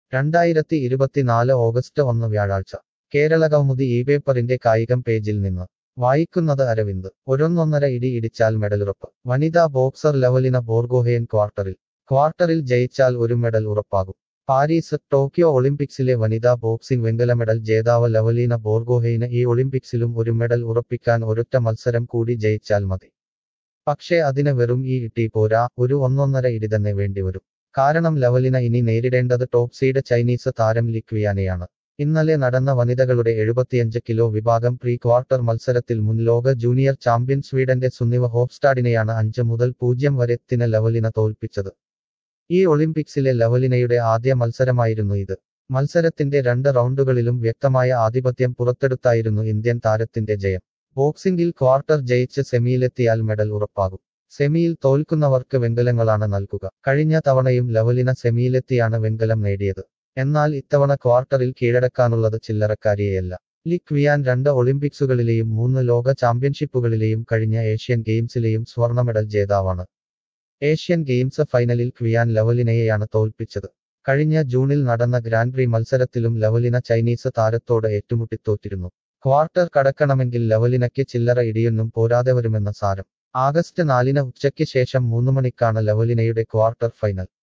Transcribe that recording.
രണ്ടായിരത്തി ഇരുപത്തിനാല് ഓഗസ്റ്റ് ഒന്ന് വ്യാഴാഴ്ച കേരള കൗമുദി ഈ പേപ്പറിന്റെ കായികം പേജിൽ നിന്ന് വായിക്കുന്നത് അരവിന്ദ് ഒരൊന്നൊന്നര ഇടി ഇടിച്ചാൽ മെഡലുറപ്പ് വനിതാ ബോക്സർ ലവലിന ബോർഗോഹെയൻ ക്വാർട്ടറിൽ ക്വാർട്ടറിൽ ജയിച്ചാൽ ഒരു മെഡൽ ഉറപ്പാകും പാരീസ് ടോക്കിയോ ഒളിമ്പിക്സിലെ വനിതാ ബോക്സിംഗ് വെങ്കല മെഡൽ ജേതാവ് ലവലീന ബോർഗോഹെയിന് ഈ ഒളിമ്പിക്സിലും ഒരു മെഡൽ ഉറപ്പിക്കാൻ ഒരൊറ്റ മത്സരം കൂടി ജയിച്ചാൽ മതി പക്ഷേ അതിന് വെറും ഈ ഇട്ടി പോരാ ഒരു ഒന്നൊന്നര ഇടി തന്നെ വേണ്ടിവരും കാരണം ലവലിന ഇനി നേരിടേണ്ടത് ടോപ്പ് സീഡ് ചൈനീസ് താരം ലിക്വിയാനെയാണ് ഇന്നലെ നടന്ന വനിതകളുടെ എഴുപത്തിയഞ്ച് കിലോ വിഭാഗം പ്രീ ക്വാർട്ടർ മത്സരത്തിൽ മുൻ ലോക ജൂനിയർ ചാമ്പ്യൻ സ്വീഡന്റെ സുന്നിവ ഹോപ്സ്റ്റാഡിനെയാണ് അഞ്ച് മുതൽ പൂജ്യം വരെ ത്തിന് ലവലിന തോൽപ്പിച്ചത് ഈ ഒളിമ്പിക്സിലെ ലവലിനയുടെ ആദ്യ മത്സരമായിരുന്നു ഇത് മത്സരത്തിന്റെ രണ്ട് റൗണ്ടുകളിലും വ്യക്തമായ ആധിപത്യം പുറത്തെടുത്തായിരുന്നു ഇന്ത്യൻ താരത്തിന്റെ ജയം ബോക്സിംഗിൽ ക്വാർട്ടർ ജയിച്ച് സെമിയിലെത്തിയാൽ മെഡൽ ഉറപ്പാകും സെമിയിൽ തോൽക്കുന്നവർക്ക് വെങ്കലങ്ങളാണ് നൽകുക കഴിഞ്ഞ തവണയും ലവലിന സെമിയിലെത്തിയാണ് വെങ്കലം നേടിയത് എന്നാൽ ഇത്തവണ ക്വാർട്ടറിൽ കീഴടക്കാനുള്ളത് ചില്ലറക്കാരിയെയല്ല ലിക് വിയാൻ രണ്ട് ഒളിമ്പിക്സുകളിലെയും മൂന്ന് ലോക ചാമ്പ്യൻഷിപ്പുകളിലെയും കഴിഞ്ഞ ഏഷ്യൻ ഗെയിംസിലെയും സ്വർണ്ണ മെഡൽ ജേതാവാണ് ഏഷ്യൻ ഗെയിംസ് ഫൈനലിൽ ക്വിയാൻ ലവലിനയെയാണ് തോൽപ്പിച്ചത് കഴിഞ്ഞ ജൂണിൽ നടന്ന ഗ്രാൻഡ് പ്രി മത്സരത്തിലും ലവലിന ചൈനീസ് താരത്തോട് ഏറ്റുമുട്ടിത്തോറ്റിരുന്നു ക്വാർട്ടർ കടക്കണമെങ്കിൽ ലവലിനയ്ക്ക് ചില്ലറ ഇടിയൊന്നും പോരാതെ വരുമെന്ന സാരം ആഗസ്റ്റ് നാലിന് ഉച്ചയ്ക്ക് ശേഷം മൂന്ന് മണിക്കാണ് ലവലിനയുടെ ക്വാർട്ടർ ഫൈനൽ